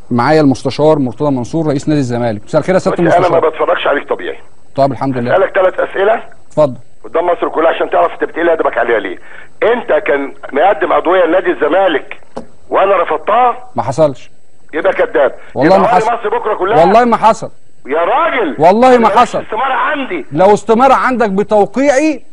معايا المستشار مرتضى منصور رئيس نادي الزمالك مساء الخير يا سياده بس انا ما المستشار بتفرجش عليك طبيعي طب الحمد لله اسالك ثلاث اسئله اتفضل قدام مصر كلها عشان تعرف انت بتقل ادبك عليها ليه انت كان مقدم عضويه لنادي الزمالك وانا رفضتها ما حصلش يبقى كذاب والله ما يبقى أهلي حصل مصر بكره كلها والله ما حصل يا راجل والله ما مالكش حصل. استماره عندي لو استمر عندك بتوقيعي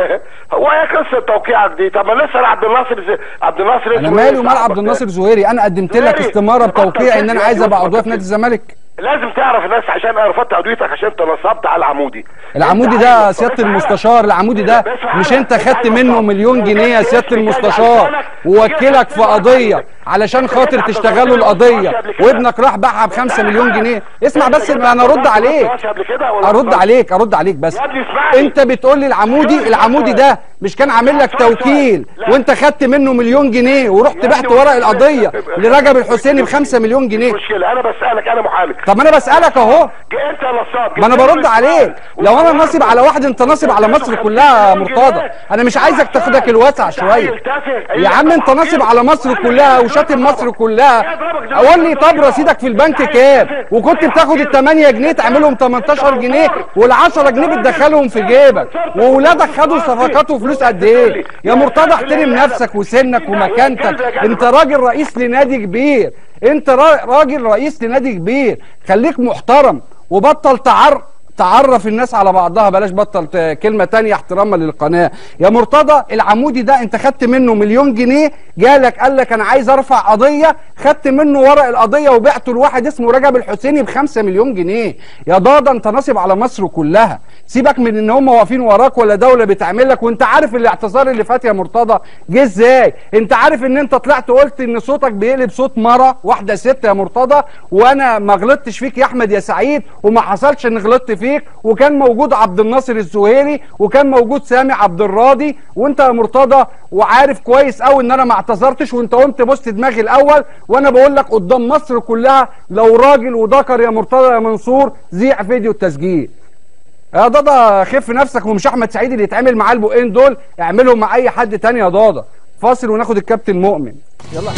هو ايه قصه توقيعك دي طب ما لسه عبد الناصر زي... عبد الناصر انا اسمه مالي إيه ومال صاحبك عبد ده؟ الناصر زهيري انا قدمت لك زهيري، استماره تبطل بتوقيعي ان انا كده، عايز ابقى عضويه في تبطل نادي الزمالك لازم تعرف الناس عشان انا رفضت عضويتك عشان انت نصبت على العمودي العمودي انت ده عايز- سياده بس على- المستشار العمودي ده بس على- مش انت بس خدت على- منه مليون جنيه يا سياده المستشار ووكلك في قضيه علشان خاطر تشتغلوا القضيه وابنك راح باعها بخمسة مليون جنيه اسمع بس انا ارد عليك ارد عليك ارد عليك بس يا ابني اسمعني. انت بتقول لي العمودي العمودي ده مش كان عامل لك توكيل وانت خدت منه مليون جنيه ورحت بعت ورق القضيه لرجب الحسيني بخمسة مليون جنيه مشكله انا بسالك انا محامي طب انا بسالك اهو انت نصاب ما انا برد عليك لو انا ناصب على واحد انت ناصب على مصر كلها يا مرتضى انا مش عايزك تاخدك الواسع شويه يا عم انت ناصب على مصر كلها وشاتم مصر كلها قول لي طب رصيدك في البنك كام وكنت بتاخد ال 8 جنيه تعملهم 18 جنيه وال 10 جنيه بتدخلهم في جيبك واولادك خدوا صفقات وفلوس قد ايه يا مرتضى احترم نفسك وسنك ومكانتك انت راجل رئيس لنادي كبير انت را- راجل رئيس لنادي كبير خليك محترم وبطل تعر تعرف الناس على بعضها بلاش بطل ت- كلمة تانية احتراما للقناة يا مرتضى العمودي ده انت خدت منه مليون جنيه جالك قال لك انا عايز ارفع قضية خدت منه ورق القضية وبعته لواحد اسمه رجب الحسيني بخمسة مليون جنيه يا ضاضة انت ناصب على مصر كلها سيبك من ان هم واقفين وراك ولا دولة بتعمل لك وانت عارف الاعتذار اللي فات يا مرتضى جه ازاي انت عارف ان انت طلعت قلت ان صوتك بيقلب صوت مرة واحدة ست يا مرتضى وانا ما غلطتش فيك يا احمد يا سعيد وما حصلش ان غلطت فيك وكان موجود عبد الناصر الزهيري وكان موجود سامي عبد الراضي وانت يا مرتضى وعارف كويس قوي ان انا ما اعتذرتش وانت قمت بص دماغي الاول وانا بقول لك قدام مصر كلها لو راجل وذكر يا مرتضى يا منصور زيع فيديو التسجيل يا ضاضا خف نفسك ومش احمد سعيد اللي يتعمل معاه البقين دول اعملهم مع اي حد تاني يا ضاضا فاصل وناخد الكابتن مؤمن يلا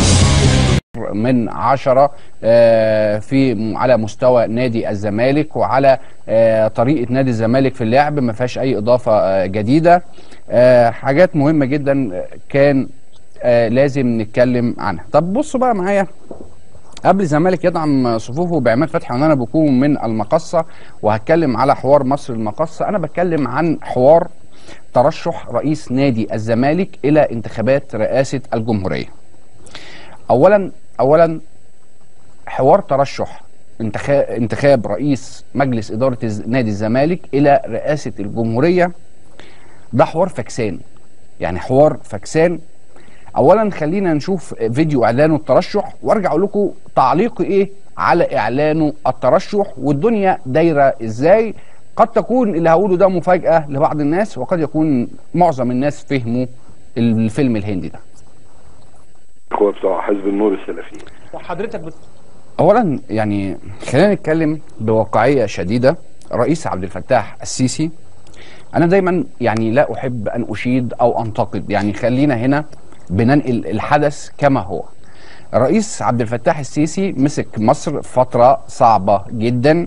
من عشرة آه، في على مستوى نادي الزمالك وعلى آه، طريقة نادي الزمالك في اللعب ما فيهاش أي إضافة آه، جديدة آه، حاجات مهمة جدا آه، كان آه، لازم نتكلم عنها طب بصوا بقى معايا قبل الزمالك يدعم صفوفه بعماد فتحي وان انا بكون من المقصه وهتكلم على حوار مصر المقصه انا بتكلم عن حوار ترشح رئيس نادي الزمالك الى انتخابات رئاسه الجمهوريه. اولا اولا حوار ترشح انتخاب انتخاب رئيس مجلس اداره الز- نادي الزمالك الى رئاسه الجمهوريه ده حوار فكسان يعني حوار فكسان اولا خلينا نشوف فيديو اعلانه الترشح وارجع اقول لكم تعليقي ايه على اعلانه الترشح والدنيا دايره ازاي قد تكون اللي هقوله ده مفاجاه لبعض الناس وقد يكون معظم الناس فهموا الفيلم الهندي ده هو بتوع حزب النور السلفي وحضرتك بت... اولا يعني خلينا نتكلم بواقعيه شديده الرئيس عبد الفتاح السيسي انا دايما يعني لا احب ان اشيد او انتقد يعني خلينا هنا بننقل الحدث كما هو الرئيس عبد الفتاح السيسي مسك مصر فتره صعبه جدا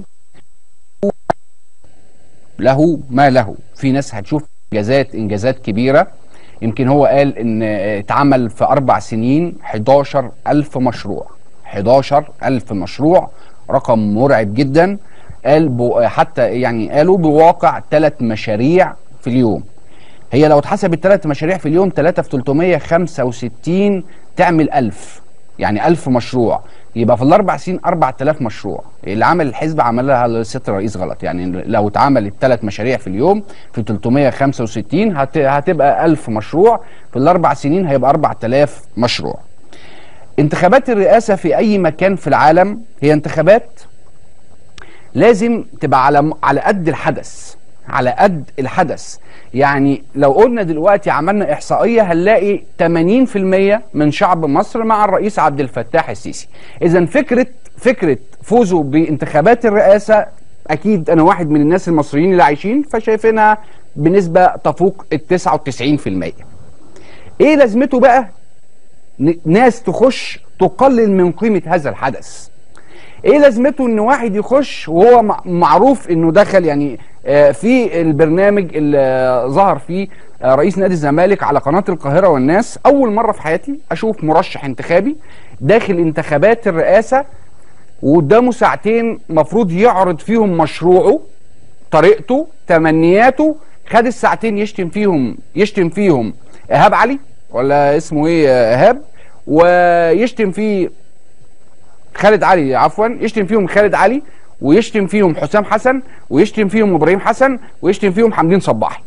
له ما له في ناس هتشوف انجازات انجازات كبيره يمكن هو قال ان اتعمل في اربع سنين 11 الف مشروع 11 الف مشروع رقم مرعب جدا قال بو حتى يعني قالوا بواقع ثلاث مشاريع في اليوم هي لو اتحسبت ثلاث مشاريع في اليوم 3 في 365 تعمل 1000 يعني 1000 مشروع يبقى في الاربع سنين 4000 مشروع اللي عمل الحزب عملها الست الرئيس غلط يعني لو اتعملت ثلاث مشاريع في اليوم في 365 هت... هتبقى 1000 مشروع في الاربع سنين هيبقى 4000 مشروع انتخابات الرئاسه في اي مكان في العالم هي انتخابات لازم تبقى على على قد الحدث على قد الحدث يعني لو قلنا دلوقتي عملنا احصائيه هنلاقي 80% من شعب مصر مع الرئيس عبد الفتاح السيسي اذا فكره فكره فوزه بانتخابات الرئاسه اكيد انا واحد من الناس المصريين اللي عايشين فشايفينها بنسبه تفوق ال 99% ايه لازمته بقى ن- ناس تخش تقلل من قيمه هذا الحدث ايه لازمته ان واحد يخش وهو مع- معروف انه دخل يعني آه، في البرنامج اللي آه، ظهر فيه آه، رئيس نادي الزمالك على قناة القاهرة والناس اول مرة في حياتي اشوف مرشح انتخابي داخل انتخابات الرئاسة وقدامه ساعتين مفروض يعرض فيهم مشروعه طريقته تمنياته خد الساعتين يشتم فيهم يشتم فيهم ايهاب علي ولا اسمه ايه آه، ايهاب ويشتم فيه خالد علي عفوا يشتم فيهم خالد علي ويشتم فيهم حسام حسن ويشتم فيهم ابراهيم حسن ويشتم فيهم حمدين صباحي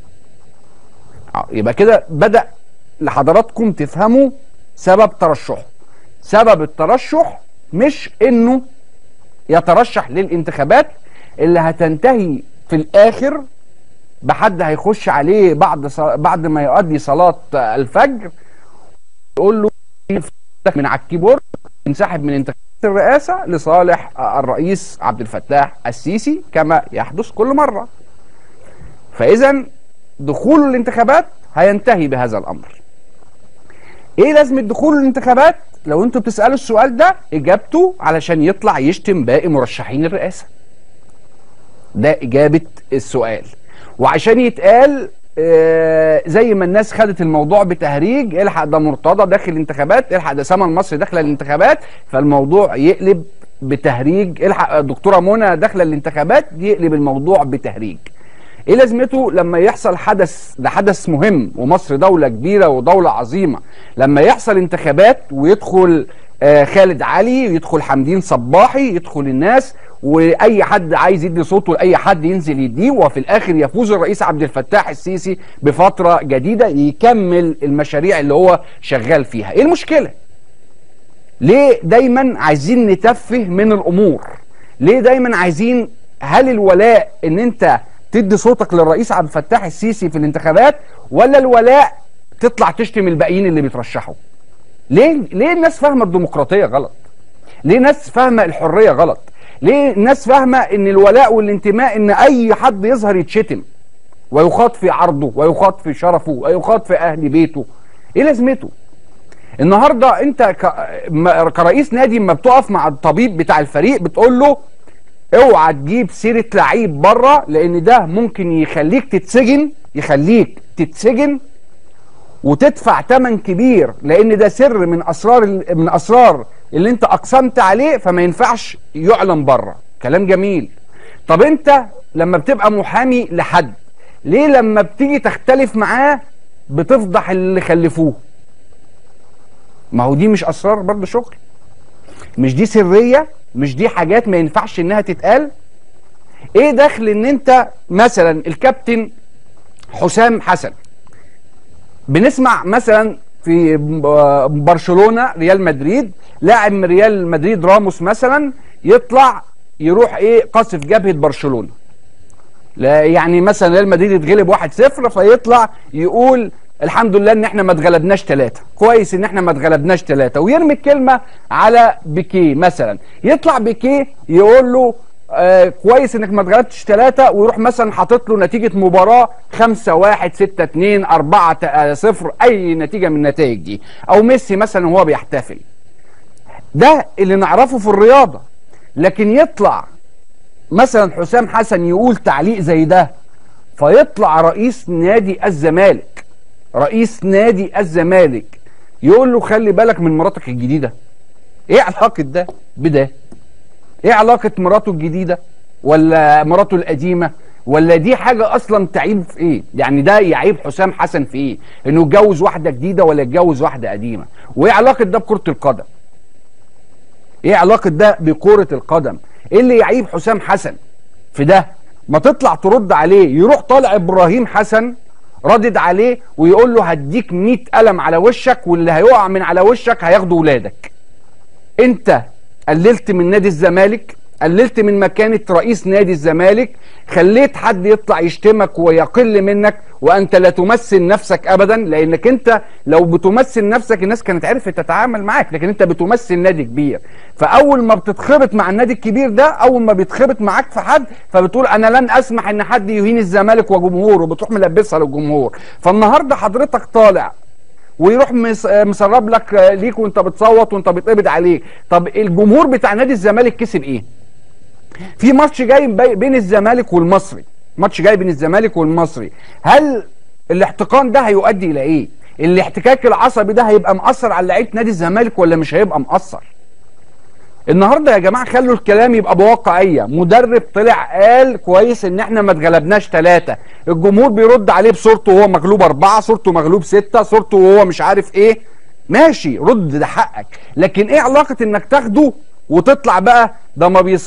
آه، يبقى كده بدأ لحضراتكم تفهموا سبب ترشحه سبب الترشح مش انه يترشح للانتخابات اللي هتنتهي في الاخر بحد هيخش عليه بعد ص... بعد ما يؤدي صلاة الفجر يقول له من على الكيبورد انسحب من انتخابات الرئاسة لصالح الرئيس عبد الفتاح السيسي كما يحدث كل مرة فإذا دخوله الانتخابات هينتهي بهذا الأمر ايه لازمة دخول الانتخابات لو انتوا بتسألوا السؤال ده اجابته علشان يطلع يشتم باقي مرشحين الرئاسة ده اجابة السؤال وعشان يتقال آه، زي ما الناس خدت الموضوع بتهريج الحق ده مرتضى داخل الانتخابات الحق ده سما المصري داخله الانتخابات فالموضوع يقلب بتهريج الحق دكتوره منى داخله الانتخابات يقلب الموضوع بتهريج ايه لازمته لما يحصل حدث ده حدث مهم ومصر دولة كبيرة ودولة عظيمة لما يحصل انتخابات ويدخل آه، خالد علي يدخل حمدين صباحي يدخل الناس واي حد عايز يدي صوته لاي حد ينزل يديه وفي الاخر يفوز الرئيس عبد الفتاح السيسي بفترة جديدة يكمل المشاريع اللي هو شغال فيها ايه المشكلة ليه دايما عايزين نتفه من الامور ليه دايما عايزين هل الولاء ان انت تدي صوتك للرئيس عبد الفتاح السيسي في الانتخابات ولا الولاء تطلع تشتم الباقيين اللي بيترشحوا ليه ليه الناس فاهمه الديمقراطيه غلط ليه الناس فاهمه الحريه غلط ليه الناس فاهمه ان الولاء والانتماء ان اي حد يظهر يتشتم ويخاط في عرضه ويخاط في شرفه ويخاط في اهل بيته ايه لازمته النهارده انت ك... م- كرئيس نادي اما بتقف مع الطبيب بتاع الفريق بتقول له اوعى تجيب سيره لعيب بره لان ده ممكن يخليك تتسجن يخليك تتسجن وتدفع ثمن كبير لان ده سر من اسرار ال- من اسرار اللي انت اقسمت عليه فما ينفعش يعلن بره كلام جميل طب انت لما بتبقى محامي لحد ليه لما بتيجي تختلف معاه بتفضح اللي خلفوه ما هو دي مش اسرار برضه شغل مش دي سريه مش دي حاجات ما ينفعش انها تتقال ايه دخل ان انت مثلا الكابتن حسام حسن بنسمع مثلا في ب- برشلونه ريال مدريد لاعب من ريال مدريد راموس مثلا يطلع يروح ايه قصف جبهه برشلونه لا يعني مثلا ريال مدريد يتغلب 1-0 فيطلع يقول الحمد لله ان احنا ما اتغلبناش ثلاثة كويس ان احنا ما اتغلبناش ثلاثة ويرمي الكلمة على بيكيه مثلا يطلع بيكيه يقول له آه كويس انك ما اتغلبتش ثلاثة ويروح مثلا حاطط له نتيجة مباراة 5 1 6 2 4 0 اي نتيجة من النتائج دي او ميسي مثلا وهو بيحتفل ده اللي نعرفه في الرياضة لكن يطلع مثلا حسام حسن يقول تعليق زي ده فيطلع رئيس نادي الزمالك رئيس نادي الزمالك يقول له خلي بالك من مراتك الجديده ايه علاقه ده بده ايه علاقه مراته الجديده ولا مراته القديمه ولا دي حاجه اصلا تعيب في ايه يعني ده يعيب حسام حسن في ايه انه يتجوز واحده جديده ولا يتجوز واحده قديمه وايه علاقه ده بكره القدم ايه علاقه ده بكره القدم ايه اللي يعيب حسام حسن في ده ما تطلع ترد عليه يروح طالع ابراهيم حسن ردد عليه ويقول له هديك 100 قلم على وشك واللي هيقع من على وشك هياخده ولادك انت قللت من نادي الزمالك قللت من مكانة رئيس نادي الزمالك خليت حد يطلع يشتمك ويقل منك وانت لا تمثل نفسك ابدا لانك انت لو بتمثل نفسك الناس كانت عرفت تتعامل معاك لكن انت بتمثل نادي كبير فاول ما بتتخبط مع النادي الكبير ده اول ما بيتخبط معاك في حد فبتقول انا لن اسمح ان حد يهين الزمالك وجمهوره بتروح ملبسها للجمهور فالنهارده حضرتك طالع ويروح مس- آه، مسرب لك آه، ليك وانت بتصوت وانت بيتقبض عليك طب الجمهور بتاع نادي الزمالك كسب ايه في ماتش جاي بي- بين الزمالك والمصري ماتش جاي بين الزمالك والمصري هل الاحتقان ده هيؤدي الى ايه الاحتكاك العصبي ده هيبقى مأثر على لعيبه نادي الزمالك ولا مش هيبقى مأثر النهارده يا جماعه خلوا الكلام يبقى بواقعيه مدرب طلع قال كويس ان احنا ما اتغلبناش ثلاثه الجمهور بيرد عليه بصورته وهو مغلوب اربعه صورته مغلوب سته صورته وهو مش عارف ايه ماشي رد ده حقك لكن ايه علاقه انك تاخده وتطلع بقى ده ما بيص